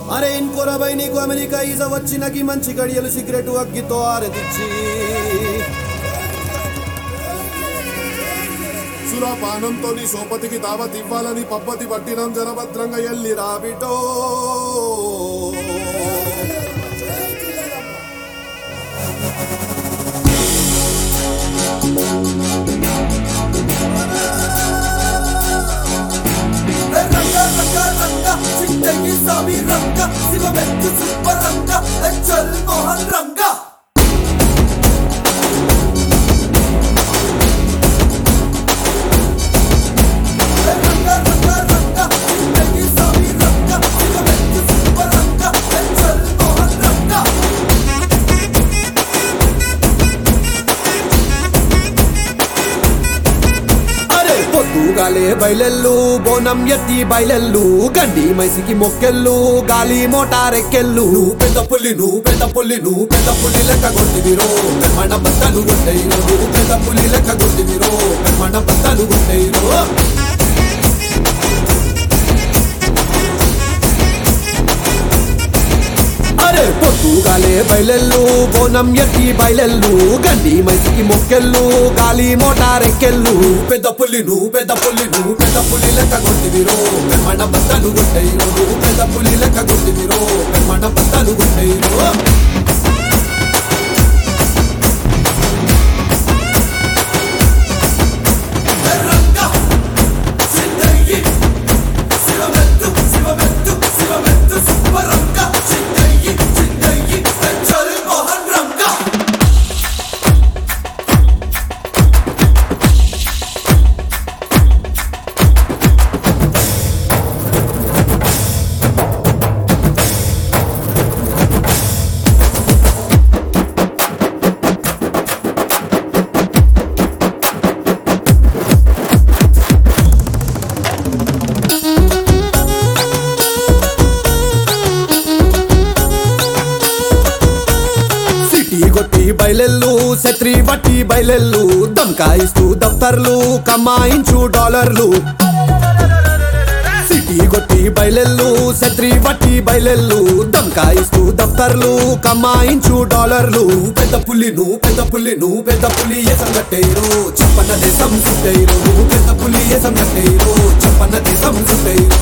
అరే ఇంకోరబై నీకు అమెరికా ఈజ వచ్చినకి మంచి గడియలు సిగరెట్ అగ్గితో ఆరదిచ్చి సురాపానంతో నీ సోపతికి దావత్ ఇవ్వాలని పబ్బతి పట్టినం జనభద్రంగా ఎల్లి రాబిటో రంగ రంగ రంగ చింతకి సామి రంగ శివమెత్తు సుబ్బ రంగ చల్ మోహన్ రంగ రంగ రంగ రంగ చింతకి సామి రంగ శివమెత్తు సుబ్బ రంగ చల్ మోహన్ రంగ అరే పొద్దుగాలే బయలెల్లు బోనం ఎత్తి బయలెల్లు గండి మైసికి మొక్కెళ్ళు గాలి మోటారెక్కెళ్ళు పెద్ద పుల్లి నువ్వు పెద్ద పుల్లి నువ్వు పెద్ద పుల్లి లెక్క కొట్టివిరో మన బద్దలు కొట్టేయిరో నువ్వు పెద్ద పుల్లి లెక్క కొట్టివిరో మన బద్దలు కొట్టేయిరో అరే పొద్దుగాలే బయలెల్లు బోనం ఎత్తి బయలెల్లు గండి మైసికి మొక్కెళ్ళు గాలి మోటారెక్కెళ్ళు పెద్ద పుల్లి నువ్వు పెద్ద పుల్లి నువ్వు పెద్ద పుల్లి లెక్క కొట్టివిరో మన బద్దలు కొట్టేయిరో నువ్వు పెద్ద పుల్లి లెక్క కొట్టివిరో మన బద్దలు కొట్టేయిరో శివమెత్తు శివమెత్తు శివమెత్తు సుబ్బరంగ చిందయ్యి చిందయ్యి చల్ మోహన్ రంగ సిటీ కొట్టి బయలెల్లు శత్రి బట్టి బయలెల్లు దమ్కాయిస్తూ దఫ్తర్లు కమాయించు డాలర్లు సిటీ కొట్టి బయలెల్లు శత్రి బట్టి బయలెల్లు దమ్కాయిస్తూ దఫ్తర్లు కమాయించు డాలర్లు పెద్ద పుల్లి నువ్వు పెద్ద పుల్లి నువ్వు పెద్ద పుల్లి ఏసం కట్టేరు చెప్పన్న దేశం చుట్టేరు నువ్వు పెద్ద పుల్లి ఏసం కట్టేరు చెప్పన్న దేశం చుట్టేరు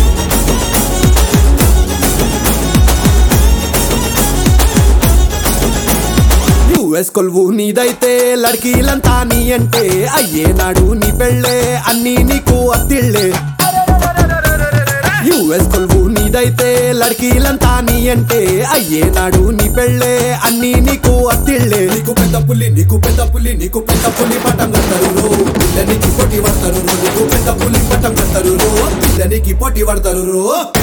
యుఎస్ కొలువు నీదైతే లడ్కీలంతా నీ అంటే అయ్యేనాడు నీ పెళ్ళే అన్నీ నీకు అత్తిళ్ళే యుఎస్ కొలువు నీదైతే లడ్కీలంతా నీ అంటే అయ్యేనాడు నీ పెళ్ళే అన్నీ నీకు అత్తిళ్ళే నీకు పెద్ద పుల్లి నీకు పెద్ద పుల్లి నీకు పెద్ద పుల్లి పట్టం కడతారు రో పిల్లనికి పోటీ పడతారు రో నీకు పెద్ద పుల్లి పట్టం కడతారు రో పిల్లనికి పోటీ పడతారు రో